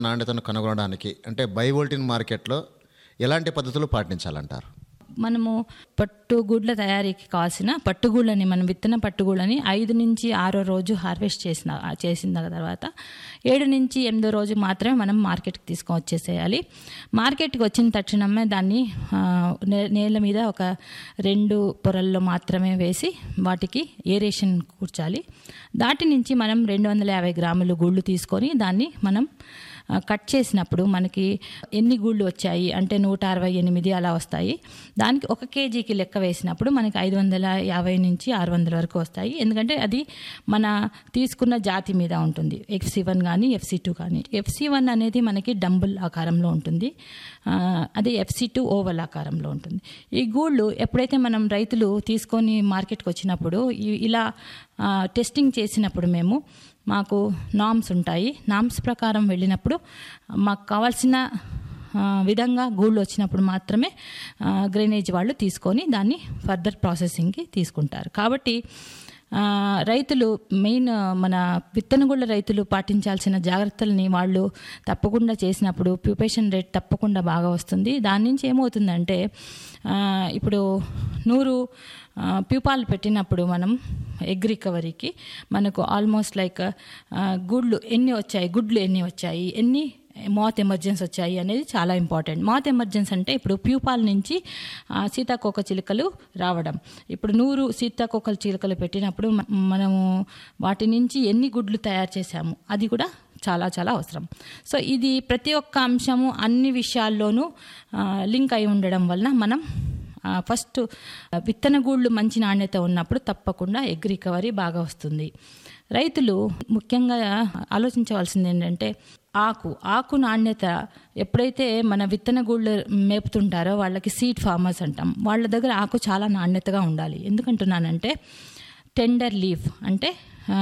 నాణ్యతను కనుగొనడానికి అంటే బైవోల్టిన్ మార్కెట్లో ఎలాంటి పద్ధతులు పాటించాలంటారు మనము పట్టుగూడ్ల తయారీకి కావాల్సిన పట్టుగూళ్ళని మనం విత్తన పట్టుగూళ్ళని ఐదు నుంచి ఆరో రోజు హార్వెస్ట్ చేసిన చేసిన తర్వాత ఏడు నుంచి ఎనిమిదో రోజు మాత్రమే మనం మార్కెట్కి తీసుకొని వచ్చేసేయాలి మార్కెట్కి వచ్చిన తక్షణమే దాన్ని ఆ, నే- నేల మీద ఒక రెండు పొరల్లో మాత్రమే వేసి వాటికి ఏరేషన్ కూర్చాలి దాటి నుంచి మనం రెండు వందల యాభై గ్రాములు గుళ్ళు తీసుకొని దాన్ని మనం ఆ, కట్ చేసినప్పుడు మనకి ఎన్ని గూళ్ళు వచ్చాయి అంటే నూట అరవై ఎనిమిది అలా వస్తాయి దానికి ఒక కేజీకి లెక్క వేసినప్పుడు మనకి ఐదు వందల యాభై నుంచి ఆరు వందల వరకు వస్తాయి ఎందుకంటే అది మన తీసుకున్న జాతి మీద ఉంటుంది ఎఫ్సి వన్ కానీ ఎఫ్సి టూ కానీ ఎఫ్సి వన్ అనేది మనకి డంబుల్ ఆకారంలో ఉంటుంది ఆ, అదే ఎఫ్సి టూ ఓవల్ ఆకారంలో ఉంటుంది ఈ గూళ్ళు ఎప్పుడైతే మనం రైతులు తీసుకొని మార్కెట్కి వచ్చినప్పుడు ఈ- ఇలా ఆ, టెస్టింగ్ చేసినప్పుడు మేము మాకు నామ్స్ ఉంటాయి నామ్స్ ప్రకారం వెళ్ళినప్పుడు మాకు కావాల్సిన ఆ, విధంగా గూళ్ళు వచ్చినప్పుడు మాత్రమే ఆ, గ్రైనేజ్ వాళ్ళు తీసుకొని దాన్ని ఫర్దర్ ప్రాసెసింగ్కి తీసుకుంటారు కాబట్టి ఆ, రైతులు మెయిన్ మన విత్తనగుళ్ళ రైతులు పాటించాల్సిన జాగ్రత్తల్ని వాళ్ళు తప్పకుండా చేసినప్పుడు ప్యూపేషన్ రేట్ తప్పకుండా బాగా వస్తుంది దాని నుంచి ఏమవుతుందంటే ఆ, ఇప్పుడు నూరు ఆ, ప్యూపాలు పెట్టినప్పుడు మనం ఎగ్ రికవరీకి మనకు ఆల్మోస్ట్ లైక్ ఆ, గుడ్లు ఎన్ని వచ్చాయి గుడ్లు ఎన్ని వచ్చాయి ఎన్ని మాత్ ఎమర్జెన్స్ వచ్చాయి అనేది చాలా ఇంపార్టెంట్ మాత్ ఎమర్జెన్స్ అంటే ఇప్పుడు ప్యూపాల్ నుంచి ఆ, సీతాకోక చిలుకలు రావడం ఇప్పుడు నూరు సీతాకోకల చిలుకలు పెట్టినప్పుడు మ- మనము వాటి నుంచి ఎన్ని గుడ్లు తయారు చేశాము అది కూడా చాలా చాలా అవసరం సో ఇది ప్రతి ఒక్క అంశము అన్ని విషయాల్లోనూ ఆ, లింక్ అయి ఉండడం వలన మనం ఆ, ఫస్ట్ విత్తన గూళ్ళు మంచి నాణ్యత ఉన్నప్పుడు తప్పకుండా ఎగ్ రికవరీ బాగా వస్తుంది రైతులు ముఖ్యంగా ఆలోచించవలసింది ఏంటంటే ఆకు ఆకు నాణ్యత ఎప్పుడైతే మన విత్తన గూళ్ళు మేపుతుంటారో వాళ్ళకి సీడ్ ఫార్మర్స్ అంటాం వాళ్ళ దగ్గర ఆకు చాలా నాణ్యతగా ఉండాలి ఎందుకంటున్నానంటే టెండర్ లీఫ్ అంటే ఆ,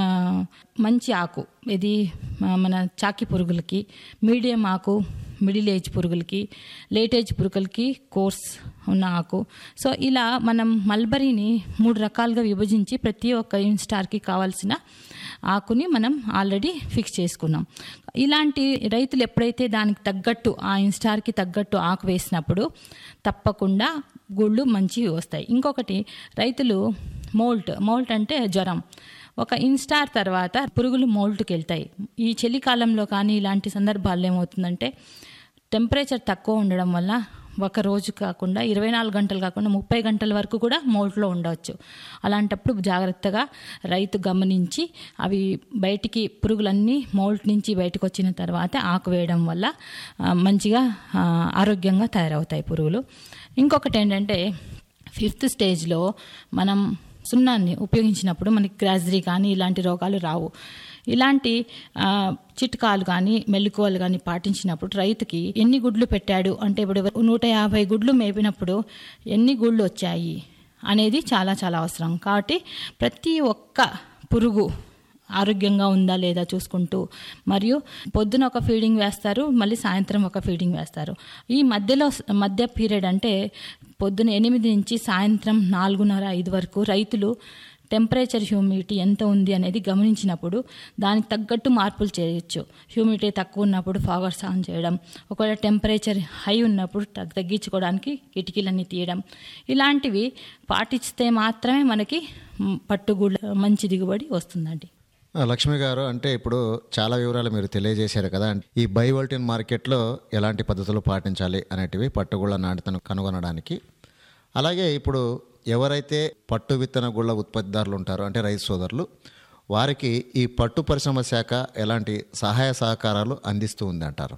మంచి ఆకు ఇది ఆ, మన చాకి పురుగులకి మీడియం ఆకు మిడిల్ ఏజ్ పురుగులకి లేట్ ఏజ్ పురుగులకి కోర్స్ ఉన్న ఆకు సో ఇలా మనం మల్బరీని మూడు రకాలుగా విభజించి ప్రతి ఒక్క ఇన్స్టార్కి కావాల్సిన ఆకుని మనం ఆల్రెడీ ఫిక్స్ చేసుకున్నాం ఇలాంటి రైతులు ఎప్పుడైతే దానికి తగ్గట్టు ఆ ఇన్స్టార్కి తగ్గట్టు ఆకు వేసినప్పుడు తప్పకుండా గుళ్ళు మంచివి వస్తాయి ఇంకొకటి రైతులు మోల్ట్ మోల్ట్ అంటే జ్వరం ఒక ఇన్స్టార్ తర్వాత పురుగులు మోల్ట్కి వెళ్తాయి ఈ చలికాలంలో కానీ ఇలాంటి సందర్భాల్లో ఏమవుతుందంటే టెంపరేచర్ తక్కువ ఉండడం వల్ల ఒక రోజు కాకుండా ఇరవై నాలుగు గంటలు కాకుండా ముప్పై గంటల వరకు కూడా మోల్ట్లో ఉండవచ్చు అలాంటప్పుడు జాగ్రత్తగా రైతు గమనించి అవి బయటికి పురుగులన్నీ మోల్ట్ నుంచి బయటకు వచ్చిన తర్వాత ఆకు వేయడం వల్ల ఆ, మంచిగా ఆ, ఆరోగ్యంగా తయారవుతాయి పురుగులు ఇంకొకటి ఏంటంటే ఫిఫ్త్ స్టేజ్లో మనం సున్నాన్ని ఉపయోగించినప్పుడు మనకి గ్రాజరీ కానీ ఇలాంటి రోగాలు రావు ఇలాంటి ఆ, చిట్కాలు కానీ మెలకువలు కానీ పాటించినప్పుడు రైతుకి ఎన్ని గుడ్లు పెట్టాడు అంటే ఇప్పుడు నూట యాభై గుడ్లు మేపినప్పుడు ఎన్ని గుడ్లు వచ్చాయి అనేది చాలా చాలా అవసరం కాబట్టి ప్రతి ఒక్క పురుగు ఆరోగ్యంగా ఉందా లేదా చూసుకుంటూ మరియు పొద్దున ఒక ఫీడింగ్ వేస్తారు మళ్ళీ సాయంత్రం ఒక ఫీడింగ్ వేస్తారు ఈ మధ్యలో మధ్య పీరియడ్ అంటే పొద్దున ఎనిమిది నుంచి సాయంత్రం నాలుగున్నర ఐదు వరకు రైతులు టెంపరేచర్ హ్యూమిడిటీ ఎంత ఉంది అనేది గమనించినప్పుడు దానికి తగ్గట్టు మార్పులు చేయొచ్చు హ్యూమిడిటీ తక్కువ ఉన్నప్పుడు ఫాగర్స్ ఆన్ చేయడం ఒకవేళ టెంపరేచర్ హై ఉన్నప్పుడు తగ్- తగ్గించుకోవడానికి కిటికీలన్నీ తీయడం ఇలాంటివి పాటిస్తే మాత్రమే మనకి మ్, పట్టుగూళ్ళ మంచి దిగుబడి వస్తుందండి ఆ, లక్ష్మి గారు అంటే ఇప్పుడు చాలా వివరాలు మీరు తెలియజేశారు కదా ఈ బైవోల్టిన్ మార్కెట్లో ఎలాంటి పద్ధతులు పాటించాలి అనేటివి పట్టుగుళ్ళ నాణ్యతను కనుగొనడానికి అలాగే ఇప్పుడు ఎవరైతే పట్టు విత్తన గుళ్ళ ఉత్పత్తిదారులు ఉంటారో అంటే రైతు సోదరులు వారికి ఈ పట్టు పరిశ్రమ శాఖ ఎలాంటి సహాయ సహకారాలు అందిస్తూ ఉంది అంటారు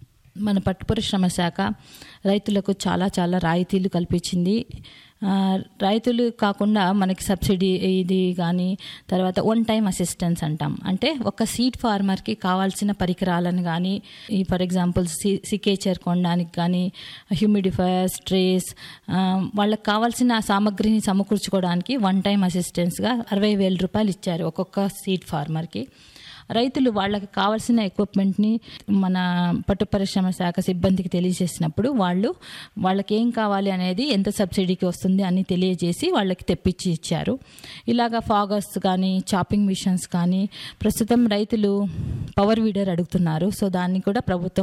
మన పట్టు పరిశ్రమ శాఖ రైతులకు చాలా చాలా రాయితీలు కల్పించింది ఆ, రైతులు కాకుండా మనకి సబ్సిడీ ఇది కానీ తర్వాత వన్ టైం అసిస్టెన్స్ అంటాం అంటే ఒక సీడ్ ఫార్మర్కి కావాల్సిన పరికరాలను కానీ ఈ ఫర్ ఎగ్జాంపుల్ సి సికేచర్ కొనడానికి కానీ హ్యూమిడిఫైయర్స్ ట్రేస్ వాళ్ళకి కావాల్సిన సామగ్రిని సమకూర్చుకోవడానికి వన్ టైం అసిస్టెన్స్గా అరవై వేల రూపాయలు ఇచ్చారు ఒక్కొక్క సీడ్ ఫార్మర్కి రైతులు వాళ్ళకి కావాల్సిన ఎక్విప్మెంట్ని మన పట్టు పరిశ్రమ శాఖ సిబ్బందికి తెలియజేసినప్పుడు వాళ్ళు వాళ్ళకి ఏం కావాలి అనేది ఎంత సబ్సిడీకి వస్తుంది అని తెలియజేసి వాళ్ళకి తెప్పించి ఇచ్చారు ఇలాగా ఫాగర్స్ కానీ చాపింగ్ మిషన్స్ కానీ ప్రస్తుతం రైతులు పవర్ వీడర్ అడుగుతున్నారు సో దాన్ని కూడా ప్రభుత్వం